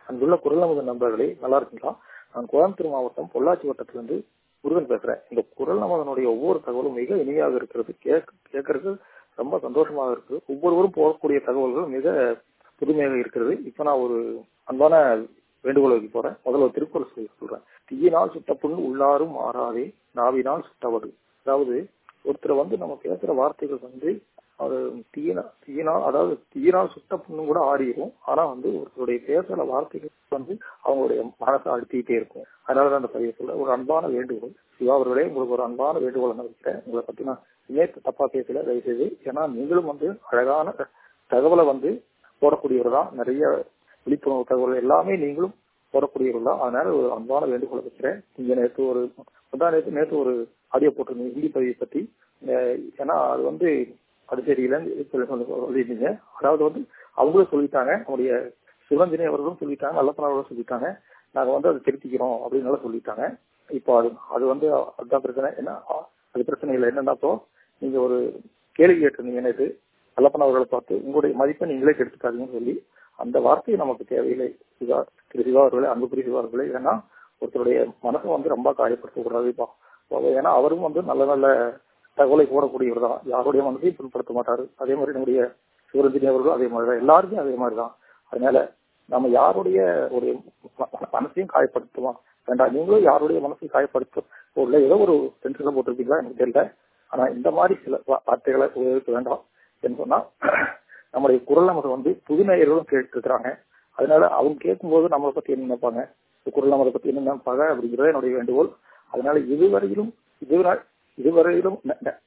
அங்குள்ள குரல் நமது நண்பர்களே நல்லா இருக்கீங்களா நான் கோயம்புத்தூர் மாவட்டம் பொள்ளாச்சி வட்டத்திலிருந்து முருகன் பேசுறேன் இந்த குரல் நமதனுடைய ஒவ்வொரு தகவலும் மிக இனிமையாக இருக்கிறது கேட்க கேட்கறதுக்கு ரொம்ப சந்தோஷமாக இருக்கு ஒவ்வொருவரும் போகக்கூடிய தகவல்கள் மிக புதுமையாக இருக்கிறது இப்ப நான் ஒரு அன்பான வேண்டுகோள் வைக்க போறேன் முதல்ல ஒரு திருக்குறள் சொல்லி சொல்றேன் தீயினால் சுட்ட புண் உள்ளாரும் மாறாதே நாவினால் சுட்டவது அதாவது ஒருத்தர் வந்து நம்ம பேசுற வார்த்தைகள் வந்து அது தீயினா தீயினால் அதாவது தீயினால் சுட்ட புண்ணும் கூட ஆறிடும் ஆனா வந்து ஒருத்தருடைய பேசுற வார்த்தைகள் வந்து அவங்களுடைய மனசை அழுத்திக்கிட்டே இருக்கும் அதனாலதான் அந்த பதிவு சொல்ல ஒரு அன்பான வேண்டுகோள் சிவா அவர்களே உங்களுக்கு ஒரு அன்பான வேண்டுகோள் நான் வைக்கிறேன் உங்களை பத்தி நான் இணையத்து தப்பா பேசல தயவுசெய்து ஏன்னா நீங்களும் வந்து அழகான தகவலை வந்து போடக்கூடியவர் தான் நிறைய விழிப்புணர்வு தகவல் எல்லாமே நீங்களும் போடக்கூடியவர் தான் அதனால ஒரு அன்பான வேண்டுகோளை வைக்கிறேன் நீங்க நேற்று ஒரு முந்தா நேற்று நேற்று ஒரு ஆடியோ போட்டிருந்தீங்க ஹிந்தி பதிவை பத்தி ஏன்னா அது வந்து அது தெரியலன்னு சொல்லியிருந்தீங்க அதாவது வந்து அவங்களும் சொல்லிட்டாங்க நம்முடைய சிவந்தினி அவர்களும் சொல்லிட்டாங்க நல்லப்பன் அவர்களும் சொல்லிட்டாங்க நாங்க வந்து அதை திருத்திக்கிறோம் அப்படின்னு சொல்லிட்டாங்க இப்போ அது அது வந்து அதுதான் பிரச்சனை என்ன அது பிரச்சனை இல்லை என்னன்னா இப்போ நீங்க ஒரு கேள்வி கேட்டிருந்தீங்க நேற்று நல்லப்பன் அவர்களை பார்த்து உங்களுடைய மதிப்பை நீங்களே கெடுத்துக்காதீங்கன்னு சொல்லி அந்த வார்த்தை நமக்கு தேவையில்லை சிவா திரு சிவா அவர்களே அன்புக்குரிய சிவா அவர்களே ஏன்னா ஒருத்தருடைய மனசை வந்து ரொம்ப காயப்படுத்தக்கூடாதுப்பா ஏன்னா அவரும் வந்து நல்ல நல்ல தகவலை போடக்கூடியவர் தான் யாருடைய மனசையும் புண்படுத்த மாட்டாரு அதே மாதிரி நம்முடைய சிவரஞ்சனி அவர்களும் அதே மாதிரி தான் எல்லாருமே அதே மாதிரி தான் அதனால நம்ம யாருடைய ஒரு மனசையும் காயப்படுத்துவோம் வேண்டாம் நீங்களும் யாருடைய மனசையும் காயப்படுத்த போடல ஏதோ ஒரு டென்ஷன்ல போட்டிருப்பீங்களா எனக்கு தெரியல ஆனா இந்த மாதிரி சில வார்த்தைகளை உபயோகிக்க வேண்டாம் என்று சொன்னா நம்முடைய குரல் நமது வந்து புது நேயர்களும் கேட்டுருக்காங்க அதனால அவங்க கேட்கும்போது நம்மளை பத்தி என்ன நினைப்பாங்க குரல் நமதை பத்தி என்ன நினைப்பாங்க அப்படிங்கிறத என்னுடைய வேண்டுகோள் அதனால இதுவரையிலும் இதுவரை இதுவரையிலும்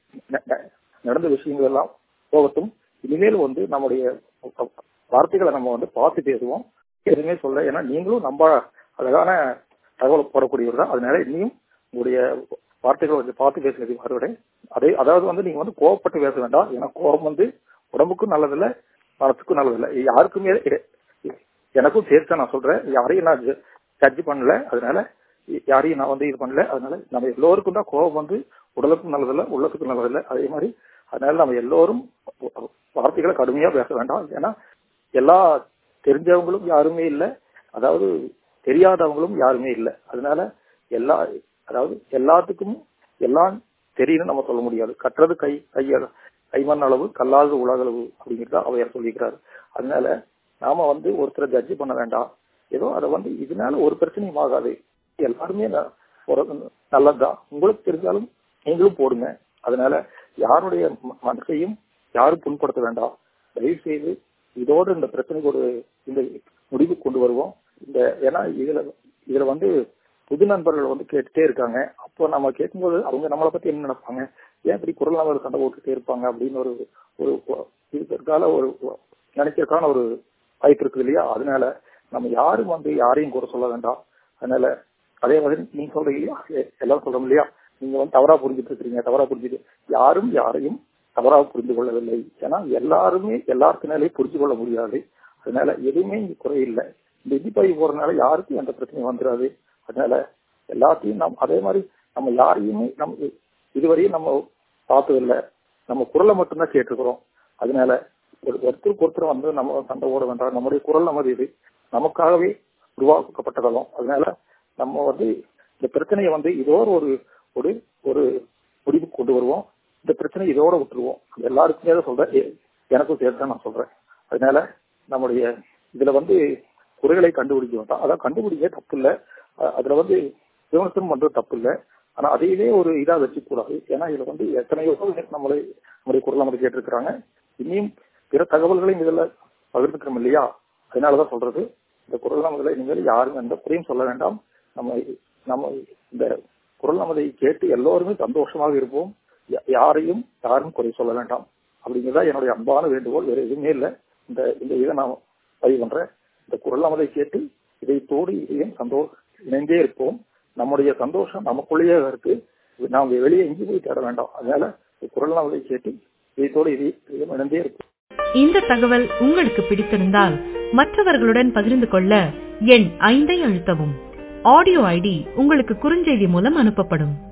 நடந்த விஷயங்கள் எல்லாம் போகட்டும் இனிமேல் வந்து நம்முடைய வார்த்தைகளை நம்ம வந்து பார்த்து பேசுவோம் எதுவுமே சொல்ல ஏன்னா நீங்களும் நம்ம அழகான தகவல் போடக்கூடியவர் தான் அதனால இனியும் உங்களுடைய வார்த்தைகளை வந்து பார்த்து பேசுறது மறுபடியும் அதே அதாவது வந்து நீங்க வந்து கோவப்பட்டு பேச வேண்டாம் ஏன்னா கோபம் வந்து உடம்புக்கும் நல்லதில்லை மனசுக்கும் நல்லதில்லை யாருக்குமே எனக்கும் சேர்த்து நான் சொல்றேன் யாரையும் நான் ஜட்ஜ் பண்ணல அதனால யாரையும் நான் வந்து இது பண்ணல அதனால நம்ம எல்லோருக்கும் தான் கோபம் வந்து உடலுக்கும் நல்லதில்லை உள்ளத்துக்கும் நல்லதில்லை அதே மாதிரி அதனால நம்ம எல்லோரும் வார்த்தைகளை கடுமையா பேச வேண்டாம் ஏன்னா எல்லா தெரிஞ்சவங்களும் யாருமே இல்லை அதாவது தெரியாதவங்களும் யாருமே இல்லை அதனால எல்லா அதாவது எல்லாத்துக்கும் எல்லாம் தெரியும்னு நம்ம சொல்ல முடியாது கற்றது கை கைய கைமண் அளவு கல்லாது உலகளவு அப்படிங்கிறத அவையார் சொல்லிக்கிறாரு அதனால நாம வந்து ஒருத்தரை ஜட்ஜ் பண்ண வேண்டாம் ஏதோ அதை வந்து இதனால ஒரு பிரச்சனையும் ஆகாது எல்லாருமே நல்லதுதான் உங்களுக்கு தெரிஞ்சாலும் நீங்களும் போடுங்க அதனால யாருடைய மனசையும் யாரும் புண்படுத்த வேண்டாம் தயவு செய்து இதோடு இந்த பிரச்சனைக்கு ஒரு இந்த முடிவு கொண்டு வருவோம் இந்த ஏன்னா இதுல இதுல வந்து புது நண்பர்கள் வந்து கேட்டுட்டே இருக்காங்க அப்போ நம்ம கேட்கும்போது அவங்க நம்மளை பத்தி என்ன நினைப்பாங்க ஏன் இப்படி குரல் நபர் சண்டை போட்டுட்டே இருப்பாங்க அப்படின்னு ஒரு ஒரு இதற்கால ஒரு நினைக்கிறதுக்கான ஒரு வாய்ப்பு இருக்குது இல்லையா அதனால நம்ம யாரும் வந்து யாரையும் கூட சொல்ல வேண்டாம் அதனால அதே மாதிரி நீங்க சொல்றீங்க இல்லையா எல்லாரும் சொல்றோம் இல்லையா நீங்க வந்து தவறா புரிஞ்சுட்டு இருக்கிறீங்க தவறா புரிஞ்சுட்டு யாரும் யாரையும் தவறாக புரிந்து கொள்ளவில்லை ஏன்னா எல்லாருமே எல்லாருக்குனாலே புரிஞ்சு கொள்ள முடியாது அதனால எதுவுமே இங்க குறையில்லை இந்த இடிப்பை போறதுனால யாருக்கும் எந்த பிரச்சனையும் வந்துடாது அதனால எல்லாத்தையும் நம் அதே மாதிரி நம்ம யாரையுமே நம்ம இதுவரையும் நம்ம பார்த்ததில்லை நம்ம குரலை மட்டும்தான் கேட்டிருக்கிறோம் அதனால ஒரு ஒருத்தருக்கு ஒருத்தர் வந்து நம்ம சண்டை ஓட வேண்டாம் நம்முடைய குரல் நமது இது நமக்காகவே உருவாக்கப்பட்டதாலும் அதனால நம்ம வந்து இந்த பிரச்சனையை வந்து இதோ ஒரு ஒரு ஒரு முடிவுக்கு கொண்டு வருவோம் இந்த பிரச்சனை இதோட விட்டுருவோம் எல்லாருக்குமே தான் சொல்றேன் எனக்கும் சேர்த்து தான் நான் சொல்றேன் அதனால நம்முடைய இதுல வந்து குறைகளை கண்டுபிடிக்க வேண்டாம் அதான் கண்டுபிடிக்க தப்பு இல்லை அதுல வந்து விமர்சனம் பண்றது தப்பு இல்லை ஆனா அதையவே ஒரு இதா வச்சு கூடாது ஏன்னா இதுல வந்து எத்தனையோ நம்மளை நம்முடைய குரல் நம்ம கேட்டிருக்கிறாங்க இனியும் பிற தகவல்களையும் இதுல பகிர்ந்துக்கிறோம் இல்லையா அதனாலதான் சொல்றது இந்த குரல் நமதுல இனிமேல் யாரும் எந்த குறையும் சொல்ல வேண்டாம் நம்ம நம்ம இந்த குரல் நமதை கேட்டு எல்லோருமே சந்தோஷமாக இருப்போம் யாரையும் யாரும் குறை சொல்ல வேண்டாம் அப்படிங்கிறதா என்னுடைய அன்பான வேண்டுகோள் வேற எதுவுமே இல்லை இந்த இந்த இதை நான் பதிவு பண்றேன் இந்த குரல் நமதை கேட்டு இதை தோடு இதையும் சந்தோஷம் இணைந்தே இருப்போம் நம்முடைய சந்தோஷம் நமக்குள்ளேயே இருக்கு நாம் வெளியே எங்கேயும் போய் தேட வேண்டாம் அதனால குரல் நமதை கேட்டு இதைத்தோடு இதையும் இணைந்தே இருப்போம் இந்த தகவல் உங்களுக்கு பிடித்திருந்தால் மற்றவர்களுடன் பகிர்ந்து கொள்ள எண் ஐந்தை அழுத்தவும் ஆடியோ ஐடி உங்களுக்கு குறுஞ்செய்தி மூலம் அனுப்பப்படும்